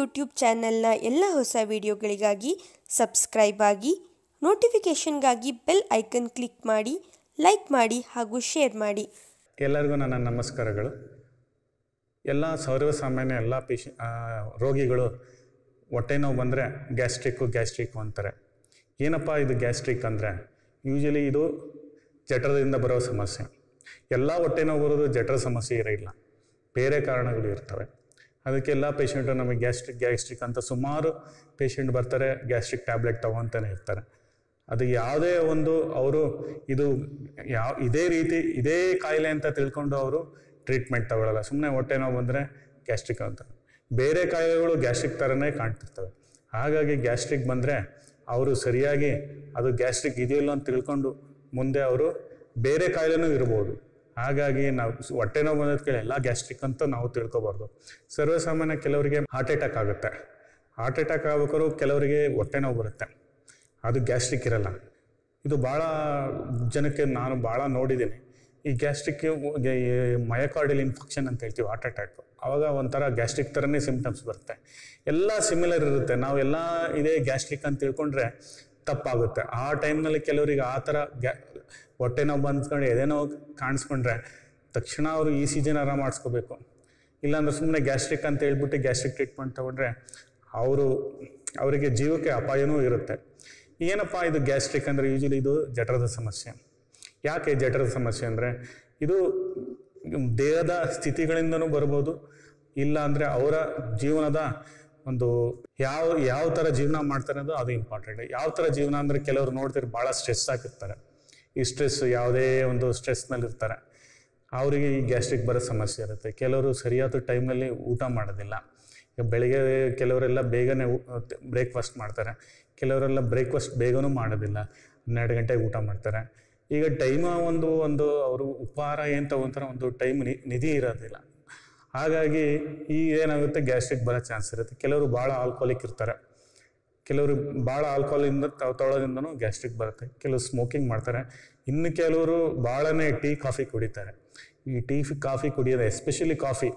YouTube ಚಾನೆಲ್ನ ಎಲ್ಲ ಹೊಸ ವಿಡಿಯೋಗಳಿಗಾಗಿ ಸಬ್ಸ್ಕ್ರೈಬ್ ಆಗಿ ನೋಟಿಫಿಕೇಷನ್ಗಾಗಿ ಬೆಲ್ ಐಕನ್ ಕ್ಲಿಕ್ ಮಾಡಿ ಲೈಕ್ ಮಾಡಿ ಹಾಗೂ ಶೇರ್ ಮಾಡಿ ಎಲ್ಲರಿಗೂ ನನ್ನ ನಮಸ್ಕಾರಗಳು ಎಲ್ಲ ಸರ್ವಸಾಮಾನ್ಯ ಎಲ್ಲ ಪೇಶಿ ಆ, ರೋಗಿಗಳು ಹೊಟ್ಟೆ ನೋವು ಬಂದರೆ ಗ್ಯಾಸ್ಟ್ರಿಕ್ಕು ಗ್ಯಾಸ್ಟ್ರಿಕ್ಕು ಅಂತಾರೆ ಏನಪ್ಪ ಇದು ಗ್ಯಾಸ್ಟ್ರಿಕ್ ಅಂದರೆ ಯೂಶಲಿ ಇದು ಜಠರದಿಂದ ಬರೋ ಸಮಸ್ಯೆ ಎಲ್ಲ ಹೊಟ್ಟೆ ನೋವು ಬರೋದು ಜಠರ ಸಮಸ್ಯೆ ಇರೋಲ್ಲ ಬೇರೆ ಕಾರಣಗಳು ಇರ್ತವೆ ಅದಕ್ಕೆ ಎಲ್ಲ ಪೇಷಂಟು ನಮಗೆ ಗ್ಯಾಸ್ಟ್ರಿಕ್ ಗ್ಯಾಸ್ಟ್ರಿಕ್ ಅಂತ ಸುಮಾರು ಪೇಷಂಟ್ ಬರ್ತಾರೆ ಗ್ಯಾಸ್ಟ್ರಿಕ್ ಟ್ಯಾಬ್ಲೆಟ್ ತಗೊತಾನೆ ಇರ್ತಾರೆ ಅದು ಯಾವುದೇ ಒಂದು ಅವರು ಇದು ಯಾವ ಇದೇ ರೀತಿ ಇದೇ ಕಾಯಿಲೆ ಅಂತ ತಿಳ್ಕೊಂಡು ಅವರು ಟ್ರೀಟ್ಮೆಂಟ್ ತಗೊಳ್ಳಲ್ಲ ಸುಮ್ಮನೆ ಹೊಟ್ಟೆ ನೋವು ಬಂದರೆ ಗ್ಯಾಸ್ಟ್ರಿಕ್ ಅಂತ ಬೇರೆ ಕಾಯಿಲೆಗಳು ಗ್ಯಾಸ್ಟ್ರಿಕ್ ಥರನೇ ಕಾಣ್ತಿರ್ತವೆ ಹಾಗಾಗಿ ಗ್ಯಾಸ್ಟ್ರಿಕ್ ಬಂದರೆ ಅವರು ಸರಿಯಾಗಿ ಅದು ಗ್ಯಾಸ್ಟ್ರಿಕ್ ಇದೆಯಲ್ಲ ಅಂತ ತಿಳ್ಕೊಂಡು ಮುಂದೆ ಅವರು ಬೇರೆ ಕಾಯಿಲೆನೂ ಇರ್ಬೋದು ಹಾಗಾಗಿ ನಾವು ಸ್- ಹೊಟ್ಟೆ ನೋವು ಬಂದದ್ಕೆ ಎಲ್ಲ ಗ್ಯಾಸ್ಟ್ರಿಕ್ ಅಂತ ನಾವು ತಿಳ್ಕೊಬಾರ್ದು ಸರ್ವಸಾಮಾನ್ಯ ಕೆಲವರಿಗೆ ಹಾರ್ಟ್ ಅಟ್ಯಾಕ್ ಆಗುತ್ತೆ ಹಾರ್ಟ್ ಅಟ್ಯಾಕ್ ಆಗ್ಬೇಕಾದ್ರೂ ಕೆಲವರಿಗೆ ಹೊಟ್ಟೆ ನೋವು ಬರುತ್ತೆ ಅದು ಗ್ಯಾಸ್ಟ್ರಿಕ್ ಇರಲ್ಲ ಇದು ಭಾಳ ಜನಕ್ಕೆ ನಾನು ಭಾಳ ನೋಡಿದ್ದೀನಿ ಈ ಗ್ಯಾಸ್ಟ್ರಿಕ್ ಮಯಕಾರ್ಡಿಯಲ್ ಇನ್ಫೆಕ್ಷನ್ ಅಂತ ಹೇಳ್ತೀವಿ ಹಾರ್ಟ್ ಅಟ್ಯಾಕ್ ಆವಾಗ ಒಂಥರ ಗ್ಯಾಸ್ಟ್ರಿಕ್ ಥರನೇ ಸಿಮ್ಟಮ್ಸ್ ಬರುತ್ತೆ ಎಲ್ಲ ಸಿಮಿಲರ್ ಇರುತ್ತೆ ನಾವೆಲ್ಲ ಇದೇ ಗ್ಯಾಸ್ಟ್ರಿಕ್ ಅಂತ ತಿಳ್ಕೊಂಡ್ರೆ ತಪ್ಪಾಗುತ್ತೆ ಆ ಟೈಮ್ನಲ್ಲಿ ಕೆಲವರಿಗೆ ಆ ಥರ ಗ್ಯಾ ಹೊಟ್ಟೆ ನೋವು ಬಂದ್ಕೊಂಡು ಎದೆ ನೋವು ಕಾಣಿಸ್ಕೊಂಡ್ರೆ ತಕ್ಷಣ ಅವರು ಇ ಸಿ ಜಿನಾರ ಮಾಡಿಸ್ಕೋಬೇಕು ಇಲ್ಲಾಂದ್ರೆ ಸುಮ್ಮನೆ ಗ್ಯಾಸ್ಟ್ರಿಕ್ ಅಂತ ಹೇಳ್ಬಿಟ್ಟು ಗ್ಯಾಸ್ಟ್ರಿಕ್ ಟ್ರೀಟ್ಮೆಂಟ್ ತೊಗೊಂಡ್ರೆ ಅವರು ಅವರಿಗೆ ಜೀವಕ್ಕೆ ಅಪಾಯನೂ ಇರುತ್ತೆ ಏನಪ್ಪ ಇದು ಗ್ಯಾಸ್ಟ್ರಿಕ್ ಅಂದರೆ ಯೂಶಲಿ ಇದು ಜಠರದ ಸಮಸ್ಯೆ ಯಾಕೆ ಜಠರದ ಸಮಸ್ಯೆ ಅಂದರೆ ಇದು ದೇಹದ ಸ್ಥಿತಿಗಳಿಂದನೂ ಬರ್ಬೋದು ಇಲ್ಲ ಅಂದರೆ ಅವರ ಜೀವನದ ಒಂದು ಯಾವ ಯಾವ ಥರ ಜೀವನ ಮಾಡ್ತಾರೆ ಅನ್ನೋದು ಅದು ಇಂಪಾರ್ಟೆಂಟ್ ಯಾವ ಥರ ಜೀವನ ಅಂದರೆ ಕೆಲವರು ನೋಡ್ತಾರೆ ಭಾಳ ಸ್ಟ್ರೆಸ್ ಆಗಿರ್ತಾರೆ ಈ ಸ್ಟ್ರೆಸ್ ಯಾವುದೇ ಒಂದು ಸ್ಟ್ರೆಸ್ನಲ್ಲಿ ಇರ್ತಾರೆ ಅವರಿಗೆ ಈ ಗ್ಯಾಸ್ಟ್ರಿಕ್ ಬರೋ ಸಮಸ್ಯೆ ಇರುತ್ತೆ ಕೆಲವರು ಸರಿಯಾದ ಟೈಮ್ನಲ್ಲಿ ಊಟ ಮಾಡೋದಿಲ್ಲ ಈಗ ಬೆಳಿಗ್ಗೆ ಕೆಲವರೆಲ್ಲ ಬೇಗನೆ ಬ್ರೇಕ್ಫಾಸ್ಟ್ ಮಾಡ್ತಾರೆ ಕೆಲವರೆಲ್ಲ ಬ್ರೇಕ್ಫಾಸ್ಟ್ ಬೇಗನೂ ಮಾಡೋದಿಲ್ಲ ಹನ್ನೆರಡು ಗಂಟೆಗೆ ಊಟ ಮಾಡ್ತಾರೆ ಈಗ ಟೈಮ್ ಒಂದು ಒಂದು ಅವರು ಉಪಹಾರ ಏನು ತಗೊಂತಾರೆ ಒಂದು ಟೈಮ್ ನಿಧಿ ಇರೋದಿಲ್ಲ ಹಾಗಾಗಿ ಈ ಏನಾಗುತ್ತೆ ಗ್ಯಾಸ್ಟ್ರಿಕ್ ಬರೋ ಚಾನ್ಸ್ ಇರುತ್ತೆ ಕೆಲವರು ಭಾಳ ಆಲ್ಕೋಲಿಕ್ ಇರ್ತಾರೆ ಕೆಲವರು ಭಾಳ ಆಲ್ಕೋಹಾಲಿಂದ ತೊಗೊಳೋದ್ರಿಂದನೂ ಗ್ಯಾಸ್ಟ್ರಿಕ್ ಬರುತ್ತೆ ಕೆಲವರು ಸ್ಮೋಕಿಂಗ್ ಮಾಡ್ತಾರೆ ಇನ್ನು ಕೆಲವರು ಭಾಳನೇ ಟೀ ಕಾಫಿ ಕುಡಿತಾರೆ ಈ ಟೀ ಕಾಫಿ ಕುಡಿಯೋದು ಎಸ್ಪೆಷಲಿ ಕಾಫಿ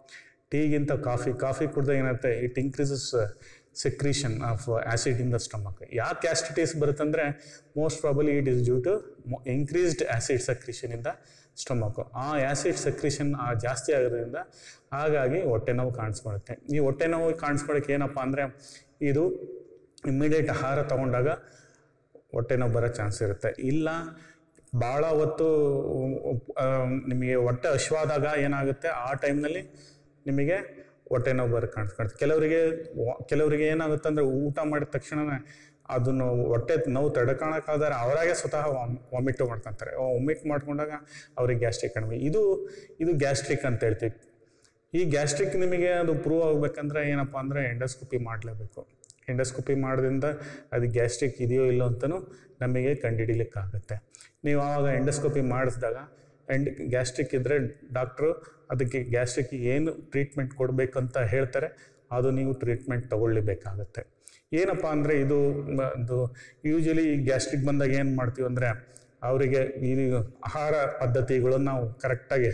ಟೀಗಿಂತ ಕಾಫಿ ಕಾಫಿ ಕುಡಿದಾಗ ಏನಾಗುತ್ತೆ it increases secretion of acid in the stomach ಯಾಕೆ ಗ್ಯಾಸ್ಟ್ರಿಟಿಸ್ ಬರುತ್ತಂದರೆ most probably it is due to increased acid secretion in the stomach ಆ ಆ್ಯಸಿಡ್ ಸಕ್ರೀಷನ್ ಆ ಜಾಸ್ತಿ ಆಗೋದ್ರಿಂದ ಹಾಗಾಗಿ ಹೊಟ್ಟೆ ನೋವು ಕಾಣಿಸ್ಕೊಳುತ್ತೆ ಈ ಹೊಟ್ಟೆ ನೋವು ಕಾಣಿಸ್ಕೊಳ್ಳೋಕೆ ಏನಪ್ಪ ಅಂದರೆ ಇದು ಇಮ್ಮಿಡಿಯೇಟ್ ಆಹಾರ ತಗೊಂಡಾಗ ಹೊಟ್ಟೆ ನೋವು ಬರೋ ಚಾನ್ಸ್ ಇರುತ್ತೆ ಇಲ್ಲ ಭಾಳ ಹೊತ್ತು ಆ, ನಿಮಗೆ ಹೊಟ್ಟೆ ಹಶ್ವಾದಾಗ ಏನಾಗುತ್ತೆ ಆ ಟೈಮ್ನಲ್ಲಿ ನಿಮಗೆ ಹೊಟ್ಟೆ ನೋವು ಬರೋ ಕಾಣಿಸ್ಕೊಳುತ್ತೆ ಕೆಲವರಿಗೆ ವ- ಕೆಲವರಿಗೆ ಏನಾಗುತ್ತೆ ಅಂದರೆ ಊಟ ಮಾಡಿದ ತಕ್ಷಣವೇ ಅದನ್ನು ಹೊಟ್ಟೆ ನೋವು ತಡ್ಕೊಳಕ್ಕಾದ್ರೆ ಅವರಾಗೆ ಸ್ವತಃ ವಾಮಿಟ್ ಮಾಡ್ಕೊತಾರೆ ವಾಮಿಟ್ ಮಾಡ್ಕೊಂಡಾಗ ಅವ್ರಿಗೆ ಗ್ಯಾಸ್ಟ್ರಿಕ್ ಕಡಿಮೆ ಇದು ಇದು ಗ್ಯಾಸ್ಟ್ರಿಕ್ ಅಂತ ಹೇಳ್ತೀವಿ ಈ ಗ್ಯಾಸ್ಟ್ರಿಕ್ ನಿಮಗೆ ಅದು ಪ್ರೂವ್ ಆಗಬೇಕಂದ್ರೆ ಏನಪ್ಪ ಅಂದರೆ ಎಂಡೋಸ್ಕೋಪಿ ಮಾಡಲೇಬೇಕು ಎಂಡೋಸ್ಕೋಪಿ ಮಾಡೋದ್ರಿಂದ ಅದು ಗ್ಯಾಸ್ಟ್ರಿಕ್ ಇದೆಯೋ ಇಲ್ಲೋ ಅಂತಲೂ ನಮಗೆ ಕಂಡುಹಿಡಿಲಿಕ್ಕಾಗುತ್ತೆ ನೀವು ಆವಾಗ ಎಂಡೋಸ್ಕೋಪಿ ಮಾಡಿಸಿದಾಗ ಎಂಡ್ ಗ್ಯಾಸ್ಟ್ರಿಕ್ ಇದ್ದರೆ ಡಾಕ್ಟ್ರು ಅದಕ್ಕೆ ಗ್ಯಾಸ್ಟ್ರಿಕ್ ಏನು ಟ್ರೀಟ್ಮೆಂಟ್ ಕೊಡಬೇಕಂತ ಹೇಳ್ತಾರೆ ಅದು ನೀವು ಟ್ರೀಟ್ಮೆಂಟ್ ತಗೊಳ್ಳಿಬೇಕಾಗತ್ತೆ ಏನಪ್ಪ ಅಂದರೆ ಇದು ಮ- ಒಂದು ಯೂಶಲಿ ಈ ಗ್ಯಾಸ್ಟ್ರಿಕ್ ಬಂದಾಗ ಏನು ಮಾಡ್ತೀವಿ ಅಂದರೆ ಅವರಿಗೆ ಈ ಆಹಾರ ಪದ್ಧತಿಗಳನ್ನು ನಾವು ಕರೆಕ್ಟಾಗಿ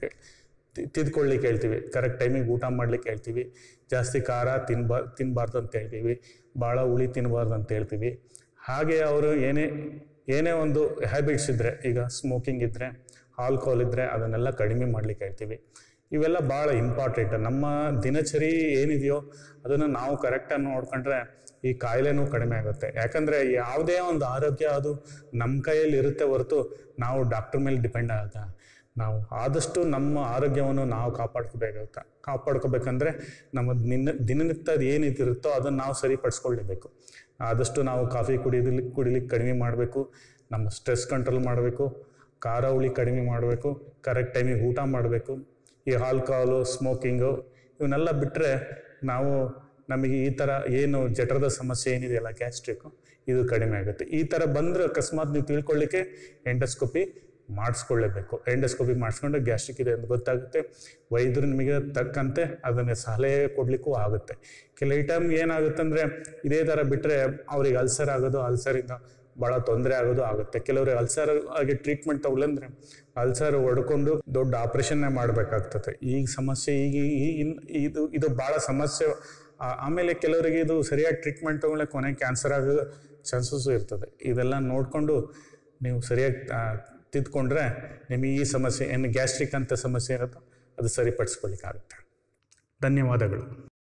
ತಿ- ತಿದ್ಕೊಳ್ಳಿಕ್ಕೆ ಹೇಳ್ತೀವಿ ಕರೆಕ್ಟ್ ಟೈಮಿಗೆ ಊಟ ಮಾಡ್ಲಿಕ್ಕೆ ಹೇಳ್ತೀವಿ ಜಾಸ್ತಿ ಖಾರ ತಿನ್ಬಾ ತಿನ್ನಬಾರ್ದು ಅಂತ ಹೇಳ್ತೀವಿ ಭಾಳ ಹುಳಿ ತಿನ್ನಬಾರ್ದು ಅಂತ ಹೇಳ್ತೀವಿ ಹಾಗೆ ಅವರು ಏನೇ ಏನೇ ಒಂದು ಹ್ಯಾಬಿಟ್ಸ್ ಇದ್ದರೆ ಈಗ ಸ್ಮೋಕಿಂಗ್ ಇದ್ದರೆ ಆಲ್ಕೋಹಾಲ್ ಇದ್ದರೆ ಅದನ್ನೆಲ್ಲ ಕಡಿಮೆ ಮಾಡ್ಲಿಕ್ಕೆ ಹೇಳ್ತೀವಿ ಇವೆಲ್ಲ ಭಾಳ ಇಂಪಾರ್ಟೆಂಟ್ ನಮ್ಮ ದಿನಚರಿ ಏನಿದೆಯೋ ಅದನ್ನು ನಾವು ಕರೆಕ್ಟಾಗಿ ನೋಡ್ಕೊಂಡ್ರೆ ಈ ಕಾಯಿಲೆನೂ ಕಡಿಮೆ ಆಗುತ್ತೆ ಯಾಕಂದರೆ ಯಾವುದೇ ಒಂದು ಆರೋಗ್ಯ ಅದು ನಮ್ಮ ಕೈಯಲ್ಲಿ ಇರುತ್ತೆ ಹೊರತು ನಾವು ಡಾಕ್ಟರ್ ಮೇಲೆ ಡಿಪೆಂಡ್ ಆಗುತ್ತೆ ನಾವು ಆದಷ್ಟು ನಮ್ಮ ಆರೋಗ್ಯವನ್ನು ನಾವು ಕಾಪಾಡ್ಕೋಬೇಕಾಗುತ್ತೆ ಕಾಪಾಡ್ಕೋಬೇಕಂದ್ರೆ ನಮ್ಮ ನಿನ್ನ ದಿನನಿತ್ಯದ ಏನಿದಿರುತ್ತೋ ಅದನ್ನು ನಾವು ಸರಿಪಡಿಸ್ಕೊಳ್ಳೇಬೇಕು ಆದಷ್ಟು ನಾವು ಕಾಫಿ ಕುಡಿಯೋದಕ್ಕೆ ಕುಡಿಲಿಕ್ಕೆ ಕಡಿಮೆ ಮಾಡಬೇಕು ನಮ್ಮ ಸ್ಟ್ರೆಸ್ ಕಂಟ್ರೋಲ್ ಮಾಡಬೇಕು ಖಾರ ಹುಳಿ ಕಡಿಮೆ ಮಾಡಬೇಕು ಕರೆಕ್ಟ್ ಟೈಮಿಗೆ ಊಟ ಮಾಡಬೇಕು ಈ ಆಲ್ಕೋಹಾಲು ಸ್ಮೋಕಿಂಗು ಇವನ್ನೆಲ್ಲ ಬಿಟ್ಟರೆ ನಾವು ನಮಗೆ ಈ ಥರ ಏನು ಜಠರದ ಸಮಸ್ಯೆ ಏನಿದೆಯಲ್ಲ ಗ್ಯಾಸ್ಟ್ರಿಕ್ಕು ಇದು ಕಡಿಮೆ ಆಗುತ್ತೆ ಈ ಥರ ಬಂದರೆ ಅಕಸ್ಮಾತ್ ನೀವು ತಿಳ್ಕೊಳ್ಳಿಕ್ಕೆ ಎಂಡೋಸ್ಕೋಪಿ ಮಾಡಿಸ್ಕೊಳ್ಳೇಬೇಕು ಎಂಡೋಸ್ಕೋಪಿ ಮಾಡಿಸ್ಕೊಂಡು ಗ್ಯಾಸ್ಟ್ರಿಕ್ ಇದೆ ಅಂತ ಗೊತ್ತಾಗುತ್ತೆ ವೈದ್ಯರು ನಿಮಗೆ ತಕ್ಕಂತೆ ಅದನ್ನು ಸಲಹೆ ಕೊಡಲಿಕ್ಕೂ ಆಗುತ್ತೆ ಕೆಲವು ಟೈಮ್ ಏನಾಗುತ್ತೆ ಅಂದರೆ ಇದೇ ಥರ ಬಿಟ್ಟರೆ ಅವ್ರಿಗೆ ಅಲ್ಸರ್ ಆಗೋದು ಅಲ್ಸರಿಂದ ಭಾಳ ತೊಂದರೆ ಆಗೋದು ಆಗುತ್ತೆ ಕೆಲವರು ಅಲ್ಸರ್ ಆಗಿ ಟ್ರೀಟ್ಮೆಂಟ್ ತಗೊಳ್ಳಂದ್ರೆ ಅಲ್ಸರ್ ಹೊಡ್ಕೊಂಡು ದೊಡ್ಡ ಆಪ್ರೇಷನ್ನೇ ಮಾಡಬೇಕಾಗ್ತದೆ ಈಗ ಸಮಸ್ಯೆ ಈಗ ಈ- ಇನ್- ಇದು ಇದು ಭಾಳ ಸಮಸ್ಯೆ ಆ- ಆಮೇಲೆ ಕೆಲವರಿಗೆ ಇದು ಸರಿಯಾಗಿ ಟ್ರೀಟ್ಮೆಂಟ್ ತಗೊಳ್ಳೆ ಕೊನೆ ಕ್ಯಾನ್ಸರ್ ಆಗೋ ಚಾನ್ಸಸ್ಸು ಇರ್ತದೆ ಇದೆಲ್ಲ ನೋಡಿಕೊಂಡು ನೀವು ಸರಿಯಾಗಿ ಆ, ತಿದ್ದುಕೊಂಡ್ರೆ ನಿಮಗೆ ಈ ಸಮಸ್ಯೆ ಏನು ಗ್ಯಾಸ್ಟ್ರಿಕ್ ಅಂತ ಸಮಸ್ಯೆ ಇರುತ್ತೋ ಅದು ಸರಿಪಡಿಸ್ಕೊಳ್ಳಿಕ್ಕಾಗುತ್ತೆ ಧನ್ಯವಾದಗಳು